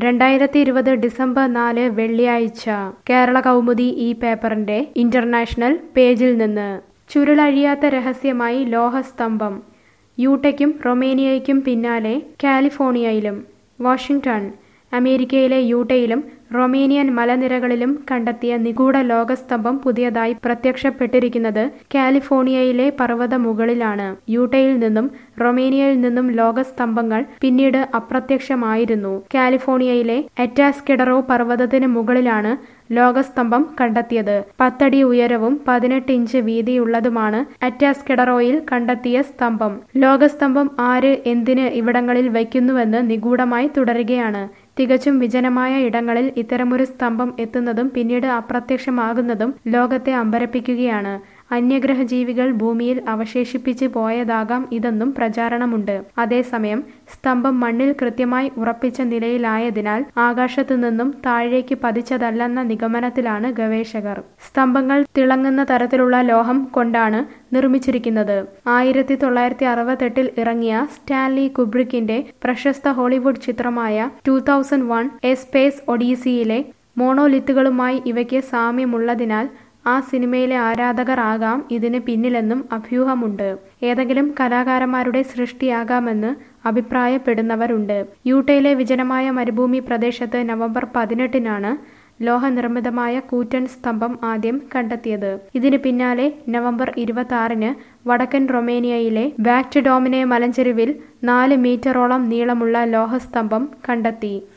രണ്ടായിരത്തി ഇരുപത് ഡിസംബർ നാല് വെള്ളിയാഴ്ച കേരള കൗമുദി ഈ പേപ്പറിന്റെ ഇന്റർനാഷണൽ പേജിൽ നിന്ന് ചുരുളഴിയാത്ത രഹസ്യമായി ലോഹസ്തംഭം യൂട്ടയ്ക്കും റൊമേനിയയ്ക്കും പിന്നാലെ കാലിഫോർണിയയിലും വാഷിംഗ്ടൺ അമേരിക്കയിലെ യൂട്ടയിലും റൊമേനിയൻ മലനിരകളിലും കണ്ടെത്തിയ നിഗൂഢ ലോകസ്തംഭം പുതിയതായി പ്രത്യക്ഷപ്പെട്ടിരിക്കുന്നത് കാലിഫോർണിയയിലെ പർവ്വത മുകളിലാണ് യൂട്ടയിൽ നിന്നും റൊമേനിയയിൽ നിന്നും ലോകസ്തംഭങ്ങൾ പിന്നീട് അപ്രത്യക്ഷമായിരുന്നു കാലിഫോർണിയയിലെ എറ്റാസ്കിഡറോ പർവ്വതത്തിന് മുകളിലാണ് ലോകസ്തംഭം കണ്ടെത്തിയത് പത്തടി ഉയരവും പതിനെട്ട് ഇഞ്ച് വീതിയുള്ളതുമാണ് അറ്റാസ്കിഡറോയിൽ കണ്ടെത്തിയ സ്തംഭം ലോകസ്തംഭം ആര് എന്തിന് ഇവിടങ്ങളിൽ വയ്ക്കുന്നുവെന്ന് നിഗൂഢമായി തുടരുകയാണ് തികച്ചും വിജനമായ ഇടങ്ങളിൽ ഇത്തരമൊരു സ്തംഭം എത്തുന്നതും പിന്നീട് അപ്രത്യക്ഷമാകുന്നതും ലോകത്തെ അമ്പരപ്പിക്കുകയാണ് അന്യഗ്രഹ ജീവികൾ ഭൂമിയിൽ അവശേഷിപ്പിച്ച് പോയതാകാം ഇതെന്നും പ്രചാരണമുണ്ട് അതേസമയം സ്തംഭം മണ്ണിൽ കൃത്യമായി ഉറപ്പിച്ച നിലയിലായതിനാൽ ആകാശത്തു നിന്നും താഴേക്ക് പതിച്ചതല്ലെന്ന നിഗമനത്തിലാണ് ഗവേഷകർ സ്തംഭങ്ങൾ തിളങ്ങുന്ന തരത്തിലുള്ള ലോഹം കൊണ്ടാണ് നിർമ്മിച്ചിരിക്കുന്നത് ആയിരത്തി തൊള്ളായിരത്തി അറുപത്തെട്ടിൽ ഇറങ്ങിയ സ്റ്റാൻലി കുബ്രിക്കിന്റെ പ്രശസ്ത ഹോളിവുഡ് ചിത്രമായ two thousand one a space ഒഡീസിയിലെ മോണോലിത്തുകളുമായി ഇവയ്ക്ക് സാമ്യമുള്ളതിനാൽ ആ സിനിമയിലെ ആരാധകർ ആകാം ഇതിന് പിന്നിലെന്നും അഭ്യൂഹമുണ്ട് ഏതെങ്കിലും കലാകാരന്മാരുടെ സൃഷ്ടിയാകാമെന്ന് അഭിപ്രായപ്പെടുന്നവരുണ്ട് യൂട്ടയിലെ വിജനമായ മരുഭൂമി പ്രദേശത്ത് നവംബർ പതിനെട്ടിനാണ് ലോഹനിർമ്മിതമായ കൂറ്റൻ സ്തംഭം ആദ്യം കണ്ടെത്തിയത് ഇതിന് പിന്നാലെ നവംബർ ഇരുപത്തി ആറിന് വടക്കൻ റൊമേനിയയിലെ ബാക്ട് ഡോമിനെ മലഞ്ചെരുവിൽ നാല് മീറ്ററോളം നീളമുള്ള ലോഹസ്തംഭം കണ്ടെത്തി